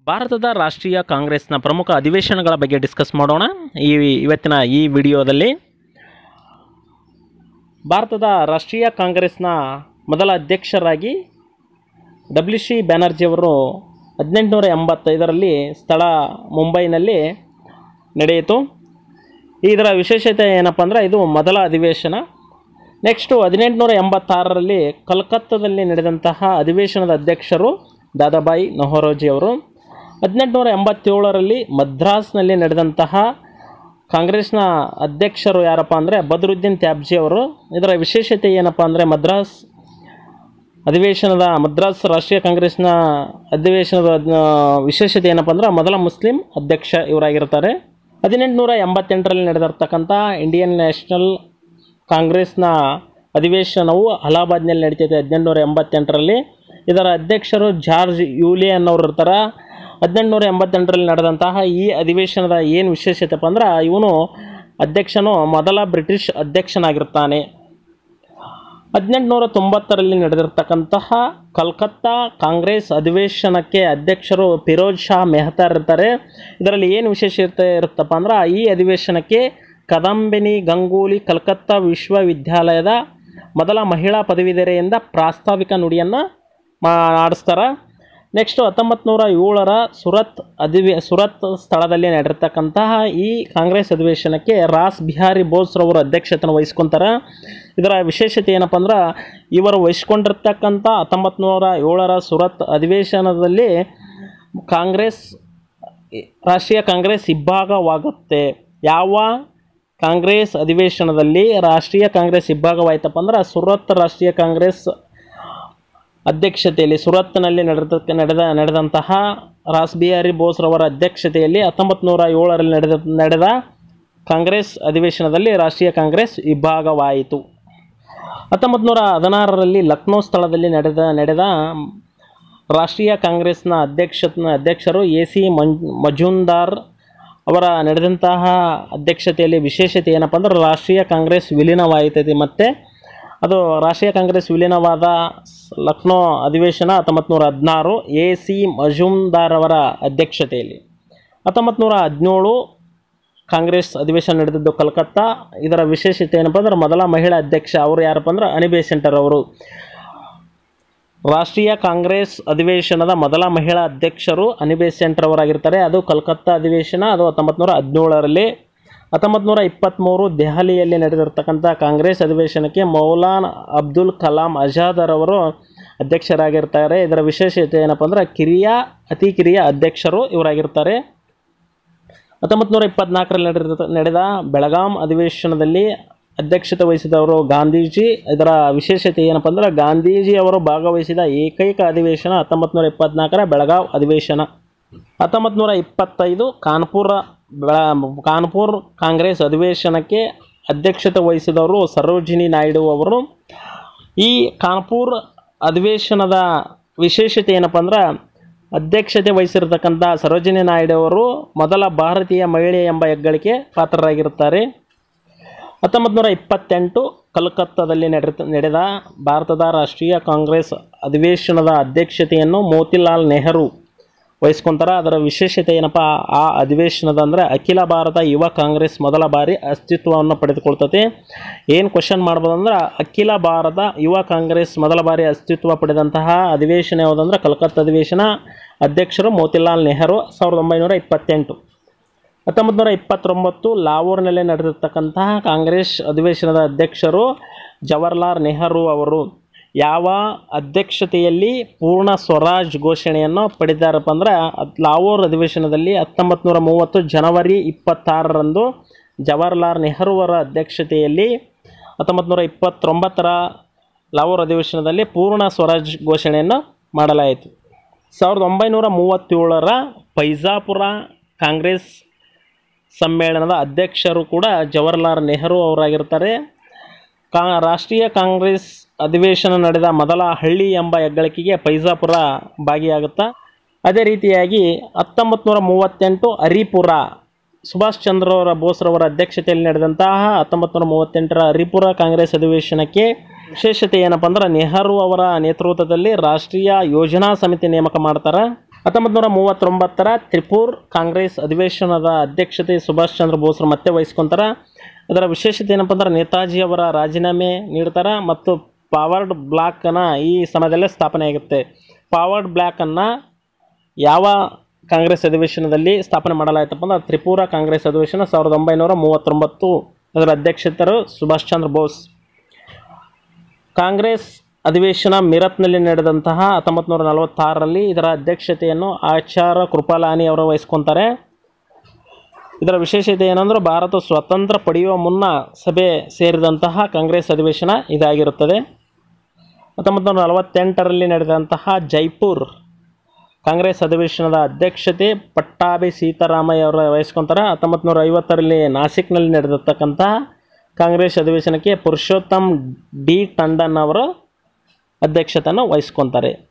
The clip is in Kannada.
ಭಾರತದ ರಾಷ್ಟ್ರೀಯ ಕಾಂಗ್ರೆಸ್ನ ಪ್ರಮುಖ ಅಧಿವೇಶನಗಳ ಬಗ್ಗೆ ಡಿಸ್ಕಸ್ ಮಾಡೋಣ ಈ ಇವತ್ತಿನ ಈ ವಿಡಿಯೋದಲ್ಲಿ ಭಾರತದ ರಾಷ್ಟ್ರೀಯ ಕಾಂಗ್ರೆಸ್ನ ಮೊದಲ ಅಧ್ಯಕ್ಷರಾಗಿ ಡಬ್ಲ್ಯೂ ಸಿ ಬ್ಯಾನರ್ಜಿಯವರು ಹದಿನೆಂಟುನೂರ ಎಂಬತ್ತೈದರಲ್ಲಿ ಸ್ಥಳ ಮುಂಬೈನಲ್ಲಿ ನಡೆಯಿತು ಇದರ ವಿಶೇಷತೆ ಏನಪ್ಪ ಅಂದರೆ ಇದು ಮೊದಲ ಅಧಿವೇಶನ ನೆಕ್ಸ್ಟು ಹದಿನೆಂಟುನೂರ ಎಂಬತ್ತಾರರಲ್ಲಿ ಕಲ್ಕತ್ತಾದಲ್ಲಿ ನಡೆದಂತಹ ಅಧಿವೇಶನದ ಅಧ್ಯಕ್ಷರು ದಾದಾಬಾಯಿ ನೊಹರೋಜಿ ಅವರು ಹದಿನೆಂಟುನೂರ ಎಂಬತ್ತೇಳರಲ್ಲಿ ಮದ್ರಾಸ್ನಲ್ಲಿ ನಡೆದಂತಹ ಕಾಂಗ್ರೆಸ್ನ ಅಧ್ಯಕ್ಷರು ಯಾರಪ್ಪ ಅಂದರೆ ಬದ್ರುದ್ದೀನ್ ತ್ಯಾಬ್ಜಿ ಅವರು ಇದರ ವಿಶೇಷತೆ ಏನಪ್ಪ ಅಂದರೆ ಮದ್ರಾಸ್ ಅಧಿವೇಶನದ ಮದ್ರಾಸ್ ರಾಷ್ಟ್ರೀಯ ಕಾಂಗ್ರೆಸ್ನ ಅಧಿವೇಶನದ ಆ, ವಿಶೇಷತೆ ಏನಪ್ಪ ಅಂದ್ರೆ ಮೊದಲ ಮುಸ್ಲಿಂ ಅಧ್ಯಕ್ಷ ಇವರಾಗಿರ್ತಾರೆ ಹದಿನೆಂಟುನೂರ ಎಂಬತ್ತೆಂಟರಲ್ಲಿ ನಡೆದಿರ್ತಕ್ಕಂಥ ಇಂಡಿಯನ್ ನ್ಯಾಷನಲ್ ಕಾಂಗ್ರೆಸ್ನ ಅಧಿವೇಶನವು ಅಲಹಾಬಾದ್ನಲ್ಲಿ ನಡೀತೈತೆ ಹದಿನೆಂಟುನೂರ ಎಂಬತ್ತೆಂಟರಲ್ಲಿ ಇದರ ಅಧ್ಯಕ್ಷರು ಜಾರ್ಜ್ ಯೂಲಿಯನ್ ಅವರು ಇರ್ತಾರೆ ಹದಿನೆಂಟುನೂರ ಎಂಬತ್ತೆಂಟರಲ್ಲಿ ನಡೆದಂತಹ ಈ ಅಧಿವೇಶನದ ಏನು ವಿಶೇಷತೆಪ್ಪ ಅಂದ್ರೆ ಇವನು ಅಧ್ಯಕ್ಷನು ಮೊದಲ ಬ್ರಿಟಿಷ್ ಅಧ್ಯಕ್ಷನಾಗಿರ್ತಾನೆ ಹದಿನೆಂಟುನೂರ ತೊಂಬತ್ತರಲ್ಲಿ ನಡೆದಿರ್ತಕ್ಕಂತಹ ಕಲ್ಕತ್ತಾ ಕಾಂಗ್ರೆಸ್ ಅಧಿವೇಶನಕ್ಕೆ ಅಧ್ಯಕ್ಷರು ಫಿರೋಜ್ ಶಾ ಮೆಹ್ತಾರ್ ಇರ್ತಾರೆ ಇದರಲ್ಲಿ ಏನು ವಿಶೇಷ ಇರ್ತ ಇರುತ್ತಪ್ಪ ಅಂದ್ರೆ ಈ ಅಧಿವೇಶನಕ್ಕೆ ಕದಂಬಿನಿ ಗಂಗೂಲಿ ಕಲ್ಕತ್ತಾ ವಿಶ್ವವಿದ್ಯಾಲಯದ ಮೊದಲ ಮಹಿಳಾ ಪದವೀಧರೆಯಿಂದ ಪ್ರಾಸ್ತಾವಿಕ ನುಡಿಯನ್ನು ಮಾಡಿಸ್ತಾರೆ ನೆಕ್ಸ್ಟು ಹತ್ತೊಂಬತ್ತು ನೂರ ಏಳರ ಸುರತ್ ಅಧಿವೇ ಸುರತ್ ಸ್ಥಳದಲ್ಲಿ ನಡೆರ್ತಕ್ಕಂತಹ ಈ ಕಾಂಗ್ರೆಸ್ ಅಧಿವೇಶನಕ್ಕೆ ರಾಸ್ ಬಿಹಾರಿ ಬೋಸ್ರವರು ಅಧ್ಯಕ್ಷತೆಯನ್ನು ವಹಿಸ್ಕೊತಾರೆ ಇದರ ವಿಶೇಷತೆ ಏನಪ್ಪ ಅಂದ್ರೆ ಇವರು ವಹಿಸ್ಕೊಂಡಿರ್ತಕ್ಕಂಥ ಹತ್ತೊಂಬತ್ತು ನೂರ ಏಳರ ಸುರತ್ ಅಧಿವೇಶನದಲ್ಲಿ ಕಾಂಗ್ರೆಸ್ ರಾಷ್ಟ್ರೀಯ ಕಾಂಗ್ರೆಸ್ ಇಬ್ಬಾಗವಾಗುತ್ತೆ ಯಾವ ಕಾಂಗ್ರೆಸ್ ಅಧಿವೇಶನದಲ್ಲಿ ರಾಷ್ಟ್ರೀಯ ಕಾಂಗ್ರೆಸ್ ಇಬ್ಬಾಗವಾಯ್ತಪ್ಪ ಅಂದ್ರೆ ಸುರತ್ ರಾಷ್ಟ್ರೀಯ ಕಾಂಗ್ರೆಸ್ ಅಧ್ಯಕ್ಷತೆಯಲ್ಲಿ ಸುರತ್ನಲ್ಲಿ ನಡೆದ ನಡೆದ ನಡೆದಂತಹ ರಾಸ್ ಬಿಹಾರಿ ಬೋಸ್ರವರ ಅಧ್ಯಕ್ಷತೆಯಲ್ಲಿ ಹತ್ತೊಂಬತ್ತು ನೂರ ಏಳರಲ್ಲಿ ನಡೆದ ನಡೆದ ಕಾಂಗ್ರೆಸ್ ಅಧಿವೇಶನದಲ್ಲಿ ರಾಷ್ಟ್ರೀಯ ಕಾಂಗ್ರೆಸ್ ವಿಭಾಗವಾಯಿತು ಹತ್ತೊಂಬತ್ತು ನೂರ ಹದಿನಾರರಲ್ಲಿ ಲಕ್ನೋ ಸ್ಥಳದಲ್ಲಿ ನಡೆದ ನಡೆದ ರಾಷ್ಟ್ರೀಯ ಕಾಂಗ್ರೆಸ್ನ ಅಧ್ಯಕ್ಷ ಅಧ್ಯಕ್ಷರು ಎ ಸಿ ಮಂಜ್ ಮಜುಂದಾರ್ ಅವರ ನಡೆದಂತಹ ಅಧ್ಯಕ್ಷತೆಯಲ್ಲಿ ವಿಶೇಷತೆ ಏನಪ್ಪ ಅಂದ್ರೆ ರಾಷ್ಟ್ರೀಯ ಕಾಂಗ್ರೆಸ್ ವಿಲೀನವಾಯಿತೈತಿ ಮತ್ತು ಅದು ರಾಷ್ಟ್ರೀಯ ಕಾಂಗ್ರೆಸ್ ವಿಲೀನವಾದ ಸ್- ಲಕ್ನೋ ಅಧಿವೇಶನ ಹತ್ತೊಂಬತ್ತು ನೂರ ಹದಿನಾರು ಎ ಸಿ ಮಜುಮ್ದಾರ್ ಅವರ ಅಧ್ಯಕ್ಷತೆಯಲ್ಲಿ ಹತ್ತೊಂಬತ್ತು ನೂರ ಹದಿನೇಳು ಕಾಂಗ್ರೆಸ್ ಅಧಿವೇಶನ ನಡೆದಿದ್ದು ಕಲ್ಕತ್ತಾ ಇದರ ವಿಶೇಷತೆ ಏನಪ್ಪ ಅಂದ್ರೆ ಮೊದಲ ಮಹಿಳಾ ಅಧ್ಯಕ್ಷ ಅವರು ಯಾರಪ್ಪ ಅಂದ್ರೆ ಅನಿಬೆ ಸೆಂಟರ್ ಅವರು ರಾಷ್ಟ್ರೀಯ ಕಾಂಗ್ರೆಸ್ ಅಧಿವೇಶನದ ಮೊದಲ ಮಹಿಳಾ ಅಧ್ಯಕ್ಷರು ಅನಿಬೆ ಸೆಂಟರ್ ಅವರಾಗಿರ್ತಾರೆ ಅದು ಕಲ್ಕತ್ತಾ ಅಧಿವೇಶನ ಅದು ಹತ್ತೊಂಬತ್ತು ನೂರ ಹದಿನೇಳರಲ್ಲಿ ಹತ್ತೊಂಬತ್ತು ನೂರ ಇಪ್ಪತ್ತ್ಮೂರು ದೆಹಲಿಯಲ್ಲಿ ನಡೆದಿರ್ತಕ್ಕಂಥ ಕಾಂಗ್ರೆಸ್ ಅಧಿವೇಶನಕ್ಕೆ ಮೌಲಾನ್ ಅಬ್ದುಲ್ ಕಲಾಂ ಆಜಾದರ್ ಅವರು ಅಧ್ಯಕ್ಷರಾಗಿರ್ತಾರೆ ಇದರ ವಿಶೇಷತೆ ಏನಪ್ಪ ಅಂದ್ರೆ ಕಿರಿಯ ಅತಿ ಕಿರಿಯ ಅಧ್ಯಕ್ಷರು ಇವರಾಗಿರ್ತಾರೆ ಹತ್ತೊಂಬತ್ತು ನೂರ ಇಪ್ಪತ್ನಾಲ್ಕರಲ್ಲಿ ನಡೆದ ನಡೆದ ಬೆಳಗಾಂ ಅಧಿವೇಶನದಲ್ಲಿ ಅಧ್ಯಕ್ಷತೆ ವಹಿಸಿದವರು ಗಾಂಧೀಜಿ ಇದರ ವಿಶೇಷತೆ ಏನಪ್ಪ ಅಂದ್ರೆ ಗಾಂಧೀಜಿ ಅವರು ಭಾಗವಹಿಸಿದ ಏಕೈಕ ಅಧಿವೇಶನ ಹತ್ತೊಂಬತ್ತು ನೂರ ಇಪ್ಪತ್ನಾಲ್ಕರ ಬೆಳಗಾವ್ ಅಧಿವೇಶನ ಹತ್ತೊಂಬತ್ತು ನೂರ ಇಪ್ಪತ್ತೈದು ಕಾನ್ಪುರ ಬೆಳ ಕಾನ್ಪುರ್ ಕಾಂಗ್ರೆಸ್ ಅಧಿವೇಶನಕ್ಕೆ ಅಧ್ಯಕ್ಷತೆ ವಹಿಸಿದವರು ಸರೋಜಿನಿ ನಾಯ್ಡು ಅವರು ಈ ಕಾನ್ಪುರ್ ಅಧಿವೇಶನದ ವಿಶೇಷತೆ ಏನಪ್ಪ ಅಂದ್ರೆ ಅಧ್ಯಕ್ಷತೆ ವಹಿಸಿರ್ತಕ್ಕಂಥ ಸರೋಜಿನಿ ನಾಯ್ಡು ಅವರು ಮೊದಲ ಭಾರತೀಯ ಮಹಿಳೆ ಎಂಬ ಹೆಗ್ಗಳಿಕೆ ಪಾತ್ರರಾಗಿರುತ್ತಾರೆ ಹತ್ತೊಂಬತ್ತು ನೂರ ಇಪ್ಪತ್ತೆಂಟು ಕಲ್ಕತ್ತಾದಲ್ಲಿ ನಡೆದ ನಡೆದ ಭಾರತದ ರಾಷ್ಟ್ರೀಯ ಕಾಂಗ್ರೆಸ್ ಅಧಿವೇಶನದ ಅಧ್ಯಕ್ಷತೆಯನ್ನು ಮೋತಿಲಾಲ್ ನೆಹರು ವಹಿಸ್ಕೊಂತಾರೆ ಅದರ ವಿಶೇಷತೆ ಏನಪ್ಪ ಆ ಅಧಿವೇಶನದ ಅಂದರೆ ಅಖಿಲ ಭಾರತ ಯುವ ಕಾಂಗ್ರೆಸ್ ಮೊದಲ ಬಾರಿ ಅಸ್ತಿತ್ವವನ್ನು ಪಡೆದುಕೊಳ್ತದೆ ಏನು ಕ್ವಶನ್ ಮಾಡ್ಬೋದು ಅಂದ್ರೆ ಅಖಿಲ ಭಾರತ ಯುವ ಕಾಂಗ್ರೆಸ್ ಮೊದಲ ಬಾರಿ ಅಸ್ತಿತ್ವ ಪಡೆದಂತಹ ಅಧಿವೇಶನ ಯಾವುದಂದ್ರೆ ಕಲ್ಕತ್ತಾ ಅಧಿವೇಶನ ಅಧ್ಯಕ್ಷರು ಮೋತಿಲಾಲ್ ನೆಹರು ಸಾವಿರದ ಒಂಬೈನೂರ ಇಪ್ಪತ್ತೆಂಟು ಹತ್ತೊಂಬತ್ತು ನೂರ ಇಪ್ಪತ್ತೊಂಬತ್ತು ಲಾಹೋರ್ನಲ್ಲಿ ನಡೆದಿರ್ತಕ್ಕಂತಹ ಕಾಂಗ್ರೆಸ್ ಅಧಿವೇಶನದ ಅಧ್ಯಕ್ಷರು ಜವಾಹರ್ಲಾಲ್ ನೆಹರು ಅವರು ಯಾವ ಅಧ್ಯಕ್ಷತೆಯಲ್ಲಿ ಪೂರ್ಣ ಸ್ವರಾಜ್ ಘೋಷಣೆಯನ್ನು ಪಡೆದಾರಪ್ಪ ಅಂದ್ರೆ ಅದ್ ಲಾಹೋರ್ ಅಧಿವೇಶನದಲ್ಲಿ ಹತ್ತೊಂಬತ್ತು ನೂರ ಮೂವತ್ತು ಜನವರಿ ಇಪ್ಪತ್ತಾರರಂದು ಜವಾಹರ್ಲಾಲ್ ನೆಹರು ಅವರ ಅಧ್ಯಕ್ಷತೆಯಲ್ಲಿ ಹತ್ತೊಂಬತ್ತು ನೂರ ಇಪ್ಪತ್ತೊಂಬತ್ತರ ಲಾಹೋರ್ ಅಧಿವೇಶನದಲ್ಲಿ ಪೂರ್ಣ ಸ್ವರಾಜ್ ಘೋಷಣೆಯನ್ನು ಮಾಡಲಾಯಿತು ಸಾವಿರದ ಒಂಬೈನೂರ ಮೂವತ್ತೇಳರ ಫೈಜಾಪುರ ಕಾಂಗ್ರೆಸ್ ಸಮ್ಮೇಳನದ ಅಧ್ಯಕ್ಷರು ಕೂಡ ಜವಾಹರ್ಲಾಲ್ ನೆಹರು ಅವರಾಗಿರ್ತಾರೆ ಕಾ ರಾಷ್ಟ್ರೀಯ ಕಾಂಗ್ರೆಸ್ ಅಧಿವೇಶನ ನಡೆದ ಮೊದಲ ಹಳ್ಳಿ ಎಂಬ ಹೆಗ್ಗಳಿಕೆಗೆ ಫೈಜಾಪುರ ಭಾಗಿಯಾಗುತ್ತಾ ಅದೇ ರೀತಿಯಾಗಿ ಹತ್ತೊಂಬತ್ತು ನೂರ ಮೂವತ್ತೆಂಟು ಹರಿಪುರ ಸುಭಾಷ್ ಚಂದ್ರ ಬೋಸ್ರವರ ಅಧ್ಯಕ್ಷತೆಯಲ್ಲಿ ನಡೆದಂತಹ ಹತ್ತೊಂಬತ್ತು ನೂರ ಮೂವತ್ತೆಂಟರ ಹರಿಪುರ ಕಾಂಗ್ರೆಸ್ ಅಧಿವೇಶನಕ್ಕೆ ವಿಶೇಷತೆ ಏನಪ್ಪ ಅಂದ್ರೆ ನೆಹರು ಅವರ ನೇತೃತ್ವದಲ್ಲಿ ರಾಷ್ಟ್ರೀಯ ಯೋಜನಾ ಸಮಿತಿ ನೇಮಕ ಮಾಡ್ತಾರೆ ಹತ್ತೊಂಬತ್ತು ನೂರ ಮೂವತ್ತೊಂಬತ್ತರ ತ್ರಿಪುರ್ ಕಾಂಗ್ರೆಸ್ ಅಧಿವೇಶನದ ಅಧ್ಯಕ್ಷತೆ ಸುಭಾಷ್ ಚಂದ್ರ ಬೋಸ್ರು ಮತ್ತೆ ವಹಿಸ್ಕೊತಾರೆ ಅದರ ವಿಶೇಷತೆ ಏನಪ್ಪ ಅಂದ್ರೆ ನೇತಾಜಿ ಅವರ ರಾಜೀನಾಮೆ ನೀಡ್ತಾರೆ ಮತ್ತು ಪಾವರ್ಡ್ ಬ್ಲಾಕನ್ನು ಈ ಸಮಯದಲ್ಲೇ ಸ್ಥಾಪನೆ ಆಗುತ್ತೆ ಪಾವರ್ಡ್ ಬ್ಲಾಕನ್ನು ಯಾವ ಕಾಂಗ್ರೆಸ್ ಅಧಿವೇಶನದಲ್ಲಿ ಸ್ಥಾಪನೆ ಮಾಡಲಾಯಿತಪ್ಪ ಅಂದ್ರೆ ತ್ರಿಪುರ ಕಾಂಗ್ರೆಸ್ ಅಧಿವೇಶನ ಸಾವಿರದ ಒಂಬೈನೂರ ಮೂವತ್ತೊಂಬತ್ತು ಅದರ ಅಧ್ಯಕ್ಷತರು ಸುಭಾಷ್ ಚಂದ್ರ ಬೋಸ್ ಕಾಂಗ್ರೆಸ್ ಅಧಿವೇಶನ ಮೀರತ್ನಲ್ಲಿ ನಡೆದಂತಹ ಹತ್ತೊಂಬತ್ತು ನೂರ ನಲವತ್ತಾರರಲ್ಲಿ ಇದರ ಅಧ್ಯಕ್ಷತೆಯನ್ನು ಆಚಾರ ಕೃಪಾಲಾನಿ ಅವರು ವಹಿಸ್ಕೊತಾರೆ ಇದರ ವಿಶೇಷತೆ ಏನಂದ್ರೆ ಭಾರತ ಸ್ವತಂತ್ರ ಪಡೆಯುವ ಮುನ್ನ ಸಭೆ ಸೇರಿದಂತಹ ಕಾಂಗ್ರೆಸ್ ಅಧಿವೇಶನ ಇದಾಗಿರುತ್ತದೆ ಹತ್ತೊಂಬತ್ತು ನೂರ ನಲವತ್ತೆಂಟರಲ್ಲಿ ನಡೆದಂತಹ ಜೈಪುರ್ ಕಾಂಗ್ರೆಸ್ ಅಧಿವೇಶನದ ಅಧ್ಯಕ್ಷತೆ ಪಟ್ಟಾಭಿ ಸೀತಾರಾಮಯ್ಯ ಅವರು ವಹಿಸ್ಕೊತಾರೆ ಹತ್ತೊಂಬತ್ತು ನೂರ ಐವತ್ತರಲ್ಲಿ ನಾಸಿಕ್ನಲ್ಲಿ ನಡೆದಿರ್ತಕ್ಕಂಥ ಕಾಂಗ್ರೆಸ್ ಅಧಿವೇಶನಕ್ಕೆ ಪುರುಷೋತ್ತಮ್ ಡಿ ಟಂಡನ್ ಅವರು ಅಧ್ಯಕ್ಷತೆಯನ್ನು ವಹಿಸ್ಕೊತಾರೆ